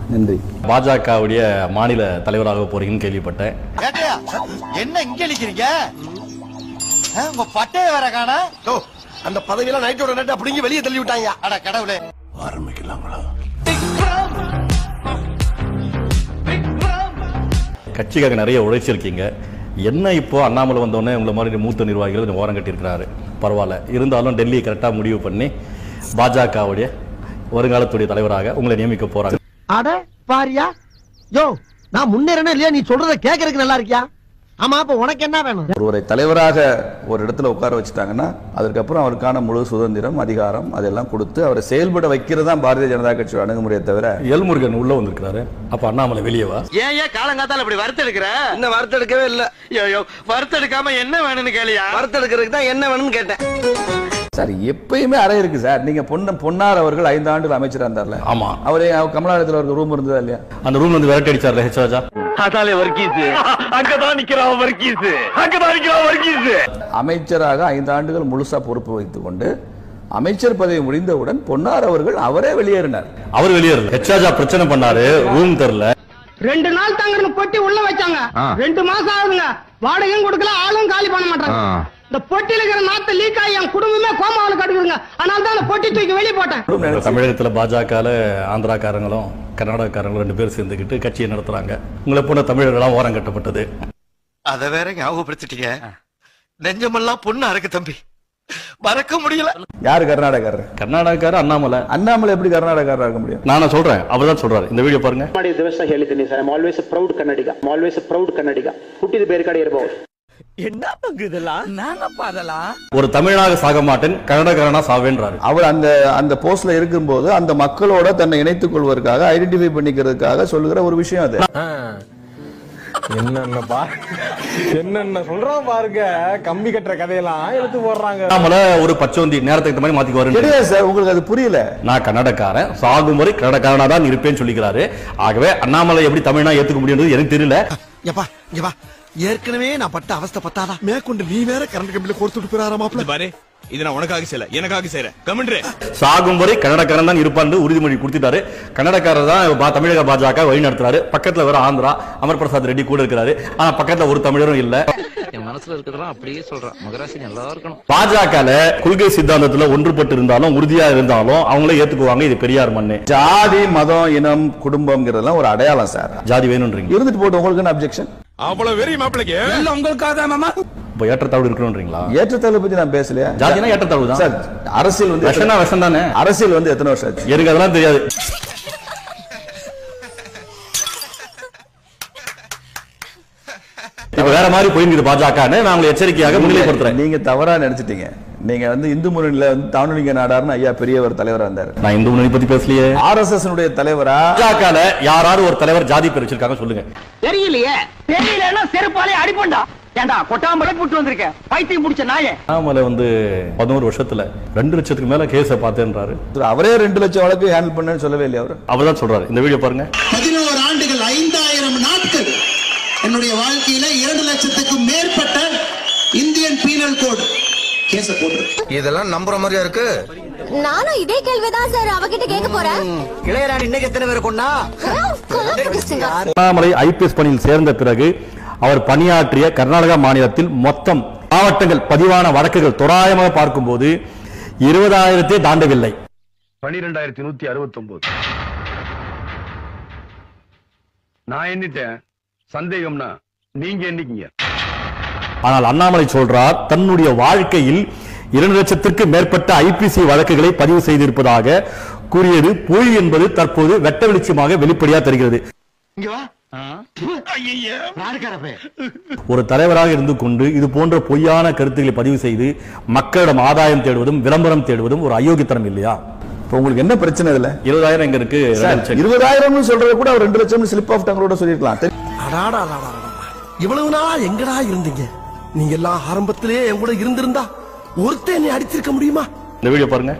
நன்றி பாஜகவுடைய மாநில தலைவராக போறீங்கன்னு கேள்விப்பட்டேன் ஏட்டையா என்ன இங்க நிக்கிறீங்க ஆ, உங்க பட்டைய வேற காணா அந்த பதவியெல்லாம் நைட்டோட நைட் அப்படிங்க வெளியே தள்ளி விட்டாங்க அட கடவுளே கட்சிக்காக நிறைய உழைச்சிருக்கீங்க என்ன இப்போ அண்ணாமலை வந்தோடனே உங்களை மாதிரி மூத்த நிர்வாகிகள் கொஞ்சம் ஓரம் கட்டியிருக்கிறாரு பரவாயில்ல இருந்தாலும் டெல்லியை கரெக்டாக முடிவு பண்ணி பாஜகவுடைய வருங்காலத்துடைய தலைவராக உங்களை நியமிக்க போறாங்க அட பாரியா யோ நான் முன்னேறனே இல்லையா நீ சொல்றத கேக்குறதுக்கு நல்லா இருக்கியா ஆமா அப்ப உனக்கு என்ன வேணும் ஒருவரை தலைவராக ஒரு இடத்துல உட்கார வச்சுட்டாங்கன்னா அதுக்கப்புறம் அவருக்கான முழு சுதந்திரம் அதிகாரம் அதெல்லாம் கொடுத்து அவரை செயல்பட வைக்கிறது தான் பாரதிய ஜனதா கட்சியோட அணுகுமுறையை தவிர எல்முருகன் உள்ள வந்திருக்கிறாரு அப்ப அண்ணாமலை வெளியவா ஏன் ஏன் காலங்காத்தால இப்படி வறுத்தெடுக்கிற இன்னும் வறுத்தெடுக்கவே இல்ல ஐயோ வறுத்தெடுக்காம என்ன வேணும்னு கேளியா வறுத்தெடுக்கிறதுக்கு தான் என்ன வேணும்னு கேட்டேன் சார் எப்பயுமே அறை இருக்கு சார் நீங்க பொன்ன பொன்னார் அவர்கள் ஐந்து ஆண்டுகள் அமைச்சரா இருந்தார்ல ஆமா அவரே கமலாலயத்தில் ஒரு ரூம் இருந்ததா இல்லையா அந்த ரூம்ல இருந்து விரட்டி அடிச்சார்ல ஹெச் ராஜா அதாலே வர்க்கீஸ் அங்கதான் நிக்கிறான் வர்க்கீஸ் அங்கதான் நிக்கிறான் வர்க்கீஸ் அமைச்சராக ஐந்து ஆண்டுகள் முழுசா பொறுப்பு வைத்துக் கொண்டு அமைச்சர் பதவி முடிந்தவுடன் பொன்னார் அவர்கள் அவரே வெளியேறினார் அவர் வெளியேறல ஹெச் ராஜா பிரச்சனை பண்ணாரு ரூம் தரல ரெண்டு நாள் தங்கன்னு பொட்டி உள்ள வச்சாங்க ரெண்டு மாசம் ஆகுதுங்க வாடகையும் கொடுக்கல ஆளும் காலி பண்ண மாட்டாங்க இந்த பொட்டியில இருக்கிற நாத்த லீக் ஆகி என் குடும்பமே கோமாவில் கட்டுக்குதுங்க அதனால தான் அந்த பொட்டி தூக்கி வெளியே போட்டேன் தமிழகத்துல பாஜகல ஆந்திராக்காரங்களும் கர்நாடகக்காரங்களும் ரெண்டு பேர் சேர்ந்துக்கிட்டு கட்சியை நடத்துறாங்க உங்களை போன தமிழர்களாம் ஓரம் கட்டப்பட்டது அத வேற ஞாபகப்படுத்திட்டீங்க நெஞ்சமெல்லாம் பொண்ணா இருக்கு தம்பி மறக்க முடியல யாரு கர்நாடகாரர் கர்நாடகக்கார அண்ணாமலை அண்ணாமலை எப்படி கர்நாடகாரரா இருக்க முடியும் நான் சொல்றேன் அவர் தான் சொல்றாரு இந்த வீடியோ பாருங்க ಮಾಡಿ ದಿವಸ ಹೇಳಿದ್ದೀನಿ sir I'm always proud Kannadiga I'm always proud Kannadiga ಹುಟ್ಟಿದ ಬೇರೆ ಕಡೆ ಇರಬಹುದು என்ன பங்கு இதெல்லாம் நானப்பா அதெல்லாம் ஒரு தமிழனாக சாக மாட்டேன் கன்னடக்காரனா சாவேன்றாரு அவர் அந்த அந்த போஸ்ட்ல இருக்கும்போது அந்த மக்களோட தன்னை இணைத்துக் கொள்வதற்காக ஐடென்டிஃபை பண்ணிக்கிறதுக்காக சொல்லுகிற ஒரு விஷயம் அது என்னென்னப்பா என்னென்ன சொல்றான் பாருங்க கம்பி கட்டுற கதையெல்லாம் எடுத்து போடுறாங்க அண்ணாமலை ஒரு பச்சோந்தி நேரத்துக்கு ஏத்த மாதிரி மாத்திக்கு வரேன் கிடையாது சார் உங்களுக்கு அது புரியல நான் கன்னடக்காரன் சாகும் வரை கன்னடக்காரனா தான் இருப்பேன்னு சொல்லிக்கிறாரு ஆகவே அண்ணாமலை எப்படி தமிழ்னா ஏத்துக்க முடியும்ன்றது எனக்கு தெரியல எப்பா இங்க வா ஏற்கனவே நான் பட்ட அவஸ்தை பத்தாதா மேற்கொண்டு நீ வேற கரண்ட் கம்பியில கொடுத்துட்டு போயிடாராமாப்ல பாரு இது நான் உனக்காக செய்யல எனக்காக செய்யறேன் கமெண்ட்ரு சாகும் வரை கன்னடக்காரன் தான் இருப்பான்னு உறுதிமொழி கொடுத்துட்டாரு கன்னடக்காரர் தான் பா- தமிழக பாஜக வழி நடத்துறாரு பக்கத்துல வர ஆந்திரா அமர் பிரசாத் ரெட்டி கூட இருக்கிறாரு ஆனா பக்கத்துல ஒரு தமிழரும் இல்ல என் மனசுல இருக்கிறதெல்லாம் அப்படியே சொல்றான் மகராசி நல்லா இருக்கணும் பாஜகல கொள்கை சித்தாந்தத்துல ஒன்றுபட்டு இருந்தாலும் உறுதியா இருந்தாலும் அவங்களே ஏத்துக்குவாங்க இது பெரியார் மண்ணு ஜாதி மதம் இனம் குடும்பம்ங்கிறதெல்லாம் ஒரு அடையாளம் சார் ஜாதி வேணும்ன்றீங்க இருந்துட்டு போட்டு உங்களுக்கு என்ன அப்செக்ஷன் அவ்வளவு வெறி மாப்பிளைக்கு இப்ப ஏற்றத்தாழ்வு இருக்கணும்ன்றீங்களா ஏற்றத்தாழ்வு பத்தி நான் பேசலையா ஜாதினா ஏற்றத்தாழ்வு தான் சார் அரசியல் வந்து விஷம்னா விஷம் தானே அரசியல் வந்து எத்தனை வருஷம் ஆச்சு எனக்கு அதெல்லாம் தெரியாது இப்ப வேற மாதிரி போயிருக்குது பாஜக நான் உங்களை எச்சரிக்கையாக முன்னிலைப்படுத்துறேன் நீங்க தவறா நினைச்சிட்டீங்க நீங்க வந்து இந்து முன்னணியில வந்து தானுலிங்க நாடார்னு ஐயா பெரியவர் தலைவரா இருந்தாரு நான் இந்து முன்னணி பத்தி பேசலையே ஆர் எஸ் எஸ் தலைவரா பாஜக யாராவது ஒரு தலைவர் ஜாதி பேர் வச்சிருக்காங்க சொல்லுங்க தெரியலையே தெரியலன்னா செருப்பாலே அடிப்பண்டா ஏண்டா கொட்டாம்பளை புட்டு வந்திருக்கேன் பைத்தியம் முடிச்ச நாயே அண்ணாமலை வந்து பதினோரு வருஷத்துல ரெண்டு லட்சத்துக்கு மேல கேஸ பார்த்தேன்றாரு அவரே ரெண்டு லட்சம் வழக்கு ஹேண்டில் பண்ணேன்னு சொல்லவே இல்லையா அவர் அவர் தான் சொல்றாரு இந்த வீடியோ பாருங்க பதினோரு ஆண்டுகள் ஐந்தாயிரம் நாட்கள் என்னுடைய வாழ்க்கையில இரண்டு லட்சத்துக்கும் மேற்பட்ட இந்தியன் பீனல் கோட் கேச போட்டிருக்கு இதெல்லாம் நம்புற மாதிரியா இருக்கு நானும் இதே கேள்விதான் சார் அவகிட்ட கேட்க போறேன் இளையராணி இன்னைக்கு எத்தனை பேர் கொண்டா அண்ணாமலை ஐபிஎஸ் பணியில் சேர்ந்த பிறகு அவர் பணியாற்றிய கர்நாடகா மாநிலத்தில் மொத்தம் மாவட்டங்கள் பதிவான வழக்குகள் தோராயமாக பார்க்கும்போது இருபதாயிரத்தே தாண்டவில்லை பனிரெண்டாயிரத்தி நூத்தி அறுபத்தி ஒன்பது நான் எண்ணிட்டேன் சந்தேகம்னா நீங்க எண்ணிக்கீங்க ஆனால் அண்ணாமலை சொல்றார் தன்னுடைய வாழ்க்கையில் இரண்டு லட்சத்திற்கு மேற்பட்ட ஐபிசி வழக்குகளை பதிவு செய்திருப்பதாக கூறியது பொய் என்பது தற்போது வெட்ட வெளிச்சமாக வெளிப்படையா தெரிகிறது இங்க வா யாருக்காரப்பே ஒரு தலைவராக இருந்து கொண்டு இது போன்ற பொய்யான கருத்துக்களை பதிவு செய்து மக்களிடம் ஆதாயம் தேடுவதும் விளம்பரம் தேடுவதும் ஒரு அயோக்கியத்தனம் இல்லையா இப்ப உங்களுக்கு என்ன பிரச்சனை இதுல இருபதாயிரம் எங்க இருக்கு ரெண்டு லட்சம். இருபதாயிரம் சொல்றது கூட அவர் ரெண்டு லட்சம் ஸ்லிப் ஆஃப் டங்களோட சொல்லிருக்கலாம் அடாடா அடாடா, அடாடா. இவ்வளவு நாளா எங்கடா இருந்தீங்க நீங்க எல்லாம் ஆரம்பத்திலேயே என் கூட இருந்திருந்தா ஒருத்தன் நீ அடிச்சிருக்க முடியுமா இந்த வீடியோ பாருங்க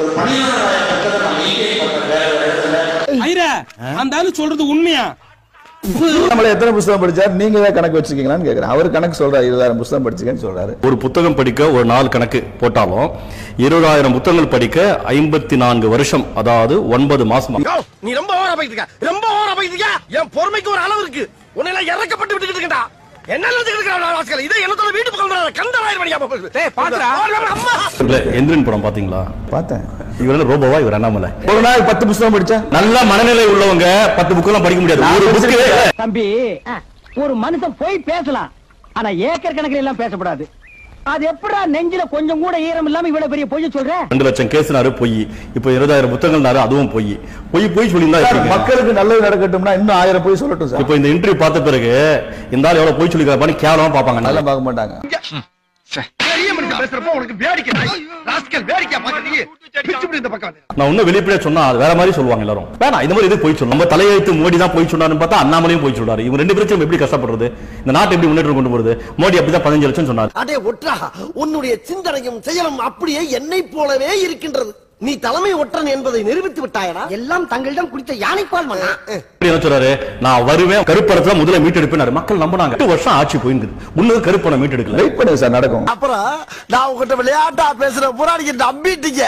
ஐரா அந்த ஆளு சொல்றது உண்மையா நம்மள எத்தனை புத்தகம் படிச்சார் நீங்க தான் கணக்கு வச்சிருக்கீங்களான்னு கேக்குறேன் அவர் கணக்கு சொல்றாரு இருபதாயிரம் புத்தகம் படிச்சிருக்கேன்னு சொல்றாரு ஒரு புத்தகம் படிக்க ஒரு நாள் கணக்கு போட்டாலும் இருபதாயிரம் புத்தகங்கள் படிக்க ஐம்பத்தி நான்கு வருஷம் அதாவது ஒன்பது மாசம் நீ ரொம்ப ஓவரா போயிட்டு இருக்க ரொம்ப ஓவரா போயிட்டு இருக்க என் பொறுமைக்கு ஒரு அளவு இருக்கு உன்னை எல்லாம் இறக்கப்பட்டு விட்டுக்கிட்டு இருக்கா என்ன நினைச்சுக்கிட்டு இருக்கா வாசகர் இதை என்னத்தோட வீட்டு பக்கம் வராத. கந்தராயர் மணியா டேய் பாத்துடா அம்மா இல்ல எந்திரன் படம் பாத்தீங்களா பார்த்தேன் இவர் என்ன ரோபோவா இவர் அண்ணாமலை ஒரு நாள் பத்து புத்தகம் படிச்சா நல்ல மனநிலை உள்ளவங்க பத்து புக்கெல்லாம் படிக்க முடியாது ஒரு புக்கு தம்பி ஒரு மனுஷன் போய் பேசலாம் ஆனா ஏக்கர் கணக்கில் எல்லாம் பேசக்கூடாது அது எப்படா நெஞ்சில கொஞ்சம் கூட ஈரம் இல்லாம இவ்வளவு பெரிய பொய்ய சொல்ற ரெண்டு லட்சம் கேஸ்னாரு பொய் இப்போ இருபதாயிரம் புத்தகங்கள்னாரு அதுவும் பொய் பொய் பொய் சொல்லியிருந்தா எப்படிங்க? மக்களுக்கு நல்லது நடக்கட்டும்னா இன்னும் ஆயிரம் போய் சொல்லட்டும் சார் இப்போ இந்த இன்டர்வியூ பார்த்த பிறகு இந்த ஆள் எவ்வளவு பொய் சொல்லிக்கிறாரு கேவலமா பார்ப்பாங்க நல்லா நல்லா பார்க்க மாட்டாங்க பெரிய மனுஷன் பேசுறப்போ உனக்கு வேடிக்கை நாய். ராஸ்கல் வேடிக்கை பாக்குறீங்க பிச்சு பிடி இந்த பக்கம் வந்து. நான் இன்னும் வெளிப்படையா சொன்னா அது வேற மாதிரி சொல்லுவாங்க எல்லாரும் வேணாம் இந்த மாதிரி இது போய் சொல்லணும் நம்ம தலையெழுத்து மோடி தான் போய் சொன்னாருன்னு பார்த்தா அண்ணாமலையும் போய் சொல்றாரு இவங்க ரெண்டு பேரும் எப்படி கஷ்டப்படுறது இந்த நாட்டை எப்படி முன்னேற்றம் கொண்டு போறது மோடி அப்படிதான் பதினஞ்சு லட்சம் சொன்னாரு அடே ஒற்றா உன்னுடைய சிந்தனையும் செயலும் அப்படியே என்னை போலவே இருக்கின்றது நீ தலைமை ஒற்றன் என்பதை நிரூபித்து விட்டாயடா எல்லாம் தங்களிடம் குடித்த யானைப்பால் மண்ணா இப்படி என்ன சொல்றாரு நான் வருவேன் கருப்பணத்துல முதல்ல மீட்டெடுப்பேன் மக்கள் நம்பினாங்க எட்டு வருஷம் ஆட்சி போயிருக்கு முன்னூறு கருப்பணம் மீட்டெடுக்கல வெயிட் பண்ணுங்க சார் நடக்கும் அப்புறம் நான் உங்ககிட்ட விளையாட்டா பேசுற புறாடிக்கு நம்பிட்டீங்க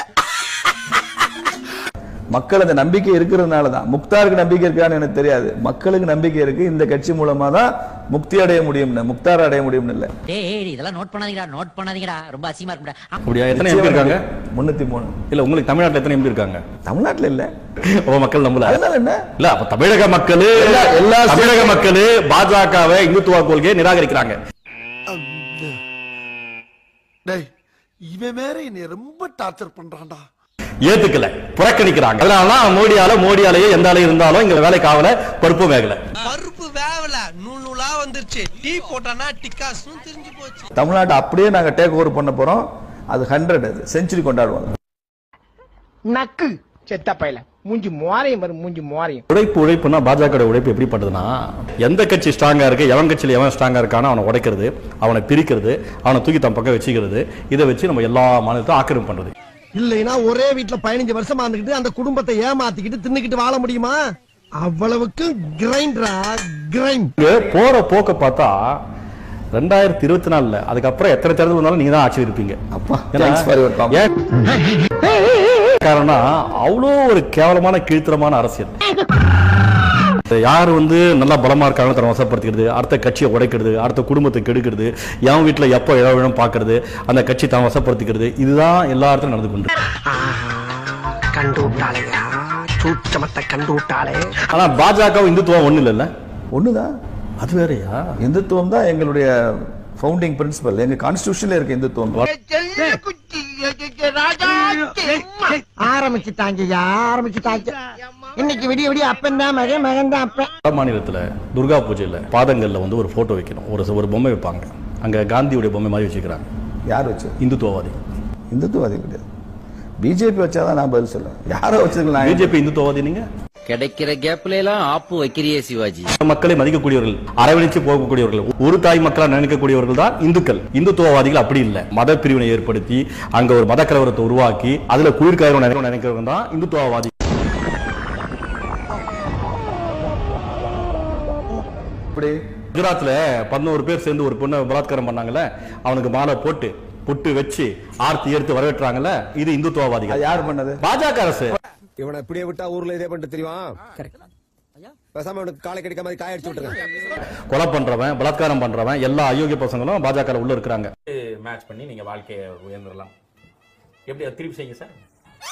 மக்கள் அந்த நம்பிக்கை இருக்கிறதுனால தான் முக்தாருக்கு நம்பிக்கை இருக்கான்னு எனக்கு தெரியாது மக்களுக்கு நம்பிக்கை இருக்கு இந்த கட்சி மூலமா தான் முக்தி அடைய முடியும்னு முக்தார் அடைய முடியும்னு இல்ல டேய் இதெல்லாம் நோட் பண்ணாதீங்கடா நோட் பண்ணாதீங்கடா ரொம்ப அசிங்கமா இருக்குடா அப்படியா எத்தனை எம்பி இருக்காங்க முன்னூத்தி மூணு இல்ல உங்களுக்கு தமிழ்நாட்டுல எத்தனை எம்பி இருக்காங்க தமிழ்நாட்டுல இல்ல ஓ மக்கள் நம்பல அதனால என்ன இல்ல அப்ப தமிழக மக்கள் எல்லா- எல்லா தமிழக மக்கள் பாஜகவை இந்துத்துவ கொள்கையை நிராகரிக்கிறாங்க டேய் இவன் வேற என்னை ரொம்ப டார்ச்சர் பண்றான்டா ஏத்துக்கல புறக்கணிக்கிறாங்க அதனாலதான் மோடியால மோடியாலேயே எந்த ஆளு இருந்தாலும் இங்க வேலைக்கு ஆகல பருப்பும் வேகல பருப்பு வேவல நூல் நூலா வந்துருச்சு டீ போட்டானா டிக்காசும் தெரிஞ்சு போச்சு தமிழ்நாட்டை அப்படியே நாங்க டேக் ஓவர் பண்ண போறோம் அது ஹண்ட்ரட் அது செஞ்சுரி கொண்டாடுவாங்க நக்கு செத்த பையல மூஞ்சி மோரையும் வரும் மூஞ்சி மோரையும் உழைப்பு உழைப்புனா பாஜக உழைப்பு எப்படி பண்றதுன்னா எந்த கட்சி ஸ்ட்ராங்கா இருக்கு எவன் கட்சியில எவன் ஸ்ட்ராங்கா இருக்கானோ அவனை உடைக்கிறது அவனை பிரிக்கிறது அவனை தூக்கி தன் பக்கம் வச்சுக்கிறது இதை வச்சு நம்ம எல்லா மாநிலத்தையும் ஆக்கிரமிப்பு பண்றது இல்லைன்னா ஒரே வீட்டுல பதினஞ்சு வருஷமா இருந்துகிட்டு அந்த குடும்பத்தை ஏமாத்திக்கிட்டு தின்னுக்கிட்டு வாழ முடியுமா அவ்வளவுக்கு கிரைண்டரா கிரைண்ட் இங்க போற போக்க பார்த்தா ரெண்டாயிரத்தி இருபத்தி நாலுல அதுக்கப்புறம் எத்தனை தேர்தல் வந்தாலும் நீங்க தான் ஆட்சி இருப்பீங்க அப்பா ஏன்னா, thanks for your comment. ஏன் காரணம் அவ்வளோ ஒரு கேவலமான கீழ்த்தரமான அரசியல் யார் வந்து நல்லா பலமா இருக்காங்க தன்னை வசப்படுத்திக்கிறது அடுத்த கட்சியை உடைக்கிறது அடுத்த குடும்பத்தை கெடுக்கிறது எவன் வீட்டுல எப்போ இழவிழும் பார்க்கறது அந்த கட்சி தான் வசப்படுத்திக்கிறது இதுதான் எல்லா இடத்துலையும் நடந்து கொண்டு கண்டு விட்டாளையா சூச்சமத்தை கண்டு விட்டாளே ஆனா பாஜக இந்துத்துவம் ஒண்ணு இல்லைல்ல ஒண்ணுதான் அது வேறயா இந்துத்துவம் தான் எங்களுடைய ஃபவுண்டிங் பிரின்சிபல் எங்க கான்ஸ்டியூஷன்ல இருக்க இந்துத்துவம் ஆரம்பிச்சுட்டாங்கய்யா ஆரம்பிச்சுட்டாங்க இன்னைக்கு விடிய விடிய அப்பன் தான் மகன் மகன் தான் அப்பன் வட மாநிலத்துல துர்கா பூஜையில பாதங்கள்ல வந்து ஒரு போட்டோ வைக்கணும் ஒரு ஒரு பொம்மை வைப்பாங்க அங்க காந்தியுடைய பொம்மை மாதிரி வச்சுக்கிறாங்க யார் வச்சு இந்துத்துவவாதி இந்துத்துவாதி கிடையாது பிஜேபி வச்சாதான் நான் பதில் சொல்லுவேன் யாரோ வச்சிருக்கலாம் பிஜேபி இந்துத்துவவாதி நீங்க கிடைக்கிற கேப்ல எல்லாம் ஆப்பு வைக்கிறியே சிவாஜி மக்களை மதிக்கக்கூடியவர்கள் அரவணைச்சு போகக்கூடியவர்கள் ஒரு தாய் மக்களா நினைக்கக்கூடியவர்கள் தான் இந்துக்கள் இந்துத்துவவாதிகள் அப்படி இல்லை மத பிரிவினை ஏற்படுத்தி அங்க ஒரு மத கலவரத்தை உருவாக்கி அதுல குளிர்காயம் நினைக்கிறவங்க தான் இந்துத்துவவாதி இப்படி குஜராத்ல பதினோரு பேர் சேர்ந்து ஒரு பொண்ணை பலாத்காரம் பண்ணாங்கல்ல அவனுக்கு மாலை போட்டு பொட்டு வச்சு ஆர்த்தி எடுத்து வரவேற்றாங்கல்ல இது இந்துத்துவவாதிகள் அது யார் பண்ணது பாஜக அரசு இவனை இப்படியே விட்டா ஊர்ல இதே பண்ணிட்டு தெரியுமா பேசாம இவனுக்கு காலை கடிக்க மாதிரி காய அடிச்சு விட்டுருங்க கொலை பண்றவன் பலாத்காரம் பண்றவன் எல்லா அயோக்கிய பசங்களும் பாஜக உள்ள இருக்கிறாங்க மேட்ச் பண்ணி நீங்க வாழ்க்கையை உயர்ந்துடலாம் எப்படி அது திருப்பி செய்யுங்க சார்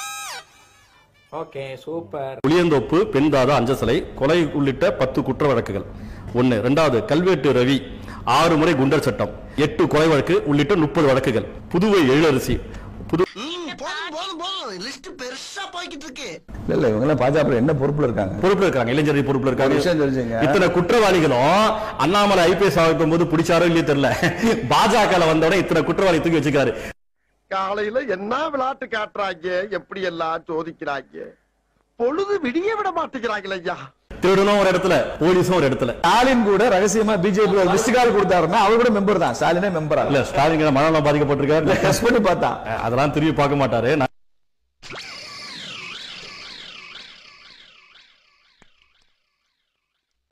ஓகே சூப்பர் புளியந்தோப்பு பெண்தாத அஞ்சசலை கொலை உள்ளிட்ட பத்து குற்ற வழக்குகள் ஒன்னு ரெண்டாவது கல்வெட்டு ரவி ஆறு முறை குண்டர் சட்டம் எட்டு கொலை வழக்கு உள்ளிட்ட முப்பது வழக்குகள் புதுவை எழிலரசி புது போதும் போதும் போதும் லிஸ்ட் பெருசா போய்கிட்டு இருக்கு இல்ல இல்ல இவங்க எல்லாம் பாஜக என்ன பொறுப்புல இருக்காங்க பொறுப்புல இருக்காங்க இளைஞர் பொறுப்புல ஒரு விஷயம் இருக்காங்க தெரிஞ்சுங்க. இத்தனை குற்றவாளிகளும் அண்ணாமலை ஐபிஎஸ் ஆகும் போது பிடிச்சாரோ இல்லையோ தெரியல பாஜக வந்தோடனே இத்தனை குற்றவாளி தூக்கி வச்சுக்காரு காலையில என்ன விளையாட்டு காட்டுறாங்க எப்படி எல்லாம் சோதிக்கிறாங்க பொழுது விடிய விட மாட்டேங்கிறாங்களே ஐயா திருடனும் ஒரு இடத்துல போலீஸும் ஒரு இடத்துல ஸ்டாலின் கூட ரகசியமா பிஜேபி ஒரு மிஸ்டு கால் கொடுத்தாருன்னா அவர் கூட மெம்பர் தான் ஸ்டாலினே மெம்பரா இல்ல ஸ்டாலின் மனநலம் பாதிக்கப்பட்டிருக்காரு டெஸ்ட் பண்ணி பார்த்தா அதெல்லாம் திரும்பி பார்க்க மாட்டாரு நான்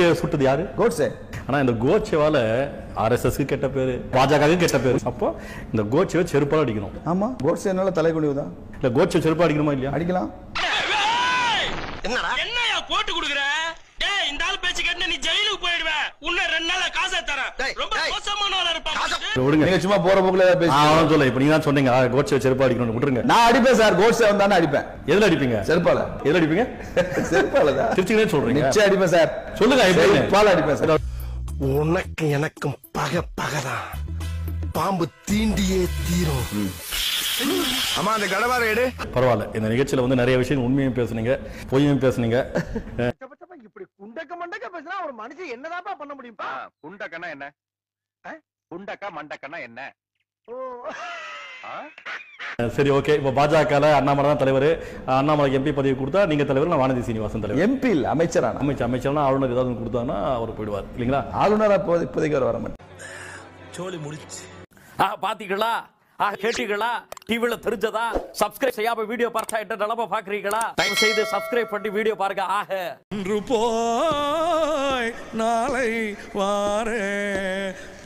கோட்சே சுட்டது யாரு கோட்ஸே ஆனா இந்த கோட்சேவால ஆர்எஸ்எஸ்க்கு கெட்ட பேரு பாஜகவுக்கு கெட்ட பேரு அப்போ இந்த கோட்சேவை செருப்பால அடிக்கணும் ஆமா கோட்ஸே என்னால தலைக்குனிவு தான் இல்ல கோட்சே செருப்பா அடிக்கணுமா இல்லையா அடிக்கலாம் என்னடா என்னையா போட்டு குடுக்குற டேய் இந்த ஆள் பேச்சு கேட்டு நீ ஜெயிலுக்கு போயிடுவ உன்னை ரெண்டு நாள்ல காசை தரேன் ரொம்ப மோசமான ஆளா இருப்பான் விடுங்க நீங்க சும்மா போற போக்குல ஏதாவது பேசி அவன் சொல்ல இப்ப நீங்க தான் சொன்னீங்க ஆ, கோட்சே செருப்பா அடிக்கணும்னு விட்டுருங்க நான் அடிப்பேன் சார் கோட்ஸே வந்தானே அடிப்பேன் எதுல அடிப்பீங்க செருப்பால எதுல அடிப்பீங்க செருப்பால தான் திருச்சிங்களே சொல்றீங்க நிச்சயம் அடிப்பேன் சார் சொல்லுங்க எப்படி செருப்பால அடிப்பேன் சார் உனக்கு எனக்கும் பகை பகைதான் பாம்பு தீண்டியே தீரும் அம்மா அந்த கடவார எடு பரவாயில்ல இந்த நிகழ்ச்சியில வந்து நிறைய விஷயம் உண்மையும் பேசுனீங்க பொய்யும் பேசுனீங்க இப்படி குண்டக்க மண்டக்க பேசினா ஒரு மனுஷன் என்னதாப்பா பண்ண முடியும்ப்பா குண்டக்கன்னா என்ன குண்டக்கா மண்டக்கன்னா என்ன சரி ஓகே இப்போ பாஜக அண்ணாமலை தான் தலைவர் அண்ணாமலைக்கு எம்பி பதவி கொடுத்தா நீங்க தலைவர் நான் வானதி சீனிவாசன் தலைவர் எம்பி இல்ல அமைச்சரான அமைச்சர் அமைச்சர்னா ஆளுநர் ஏதாவது ஒண்ணு கொடுத்தாங்கன்னா அவர் போயிடுவார் இல்லைங்களா ஆளுநரா இப்போது- இப்போதைக்கு அவர் வர மாட்டேன் சோழி முடிச்சு ஆ பாத்தீங்களா ஆ கேட்டீங்களா டிவில தெரிஞ்சதா சப்ஸ்கிரைப் செய்யாம வீடியோ பார்த்தா என்ன நிலம பாக்குறீங்களா தயவு செய்து சப்ஸ்கிரைப் பண்ணி வீடியோ பாருங்க ஆக இன்று போய் நாளை வாரே